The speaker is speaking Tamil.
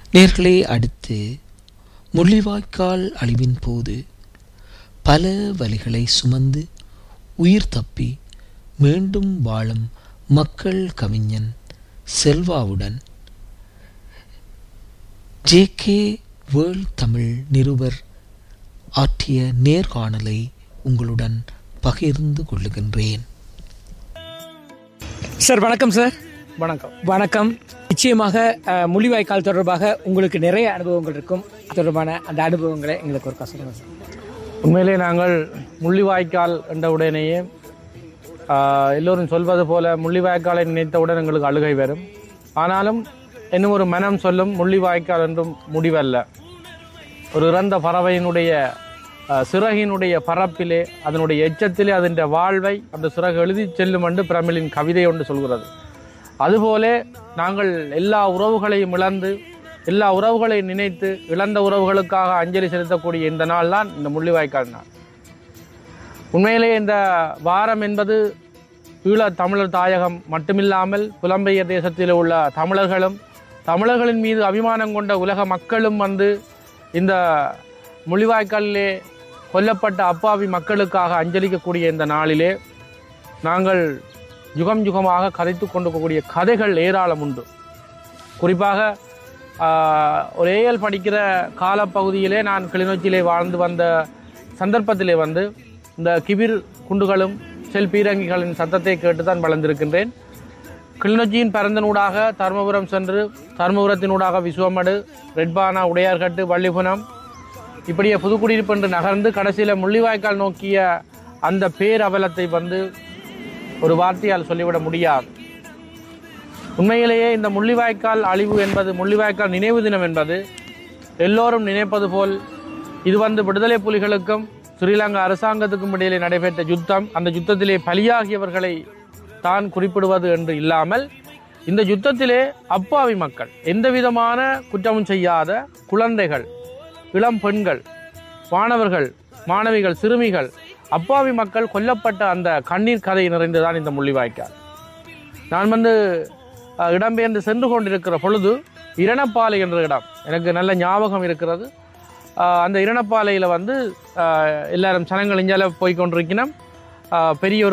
நேர்களே அடுத்து முள்ளிவாய்க்கால் அழிவின் போது பல வலிகளை சுமந்து உயிர் தப்பி மீண்டும் வாழும் மக்கள் கவிஞன் செல்வாவுடன் ஜே கே வேர்ல்ட் தமிழ் நிருபர் ஆற்றிய நேர்காணலை உங்களுடன் பகிர்ந்து கொள்ளுகின்றேன் சார் வணக்கம் சார் வணக்கம் வணக்கம் நிச்சயமாக அஹ், முள்ளிவாய்க்கால் தொடர்பாக உங்களுக்கு நிறைய அனுபவங்கள் இருக்கும் தொடர்பான அந்த அனுபவங்களை எங்களுக்கு ஒரு சொல்லுங்க சார் உண்மையிலே நாங்கள் முள்ளிவாய்க்கால் என்ற உடனேயே ஆஹ், எல்லோரும் சொல்வது போல முள்ளிவாய்க்காலை நினைத்தவுடன் எங்களுக்கு அழுகை வரும் ஆனாலும் இன்னும் ஒரு மனம் சொல்லும் முள்ளிவாய்க்கால் என்றும் முடிவல்ல ஒரு இறந்த பறவையினுடைய ஆஹ், சிறகினுடைய பரப்பிலே அதனுடைய எச்சத்திலே அதன் வாழ்வை அந்த சிறகு எழுதி செல்லும் என்று பிரமிழின் கவிதை ஒன்று சொல்கிறது அதுபோல நாங்கள் எல்லா உறவுகளையும் இழந்து எல்லா உறவுகளையும் நினைத்து இழந்த உறவுகளுக்காக அஞ்சலி செலுத்தக்கூடிய இந்த நாள் தான் இந்த முள்ளிவாய்க்கால் நாள் உண்மையிலே இந்த வாரம் என்பது ஈழத் தமிழர் தாயகம் மட்டுமில்லாமல் புலம்பெயர் தேசத்தில் உள்ள தமிழர்களும் தமிழர்களின் மீது அபிமானம் கொண்ட உலக மக்களும் வந்து இந்த முள்ளிவாய்க்காலிலே கொல்லப்பட்ட அப்பாவி மக்களுக்காக அஞ்சலிக்கக்கூடிய இந்த நாளிலே நாங்கள் யுகம் யுகமாக கதைத்து கொண்டிருக்கக்கூடிய கதைகள் ஏராளம் உண்டு குறிப்பாக ஆஹ், ஒரு ஏஎல் படிக்கிற காலப்பகுதியிலே நான் கிளிநொச்சியிலே வாழ்ந்து வந்த சந்தர்ப்பத்திலே வந்து இந்த கிபிர் குண்டுகளும் செல் பீரங்கிகளின் சத்தத்தை கேட்டு தான் வளர்ந்திருக்கின்றேன் கிளிநொச்சியின் பரந்தனூடாக தருமபுரம் சென்று தருமபுரத்தினூடாக விசுவமடு ரெட்பானா உடையார்கட்டு வள்ளிபுரம் இப்படியே புதுக்குடியிருப்பு என்று நகர்ந்து கடைசியில் முள்ளிவாய்க்கால் நோக்கிய அந்த பேரவலத்தை வந்து ஒரு வார்த்தையால் சொல்லிவிட முடியாது உண்மையிலேயே இந்த முள்ளிவாய்க்கால் அழிவு என்பது முள்ளிவாய்க்கால் நினைவு தினம் என்பது எல்லோரும் நினைப்பது போல் இது வந்து விடுதலை புலிகளுக்கும் ஸ்ரீலங்கா அரசாங்கத்துக்கும் இடையிலே நடைபெற்ற யுத்தம் அந்த யுத்தத்திலே பலியாகியவர்களை தான் குறிப்பிடுவது என்று இல்லாமல் இந்த யுத்தத்திலே அப்பாவி மக்கள் எந்த விதமான குற்றமும் செய்யாத குழந்தைகள் இளம் பெண்கள் மாணவர்கள் மாணவிகள் சிறுமிகள் அப்பாவி மக்கள் கொல்லப்பட்ட அந்த கண்ணீர் கதை நிறைந்துதான் இந்த முள்ளிவாய்க்கால் நான் வந்து அஹ், இடம்பெயர்ந்து சென்று கொண்டிருக்கிற பொழுது இரணப்பாலை என்ற இடம் எனக்கு நல்ல ஞாபகம் இருக்கிறது அஹ், அந்த இரணப்பாலையில் வந்து அஹ், எல்லாரும் சனங்கள் இஞ்சால போய் கொண்டிருக்கணும் அஹ், பெரிய ஒரு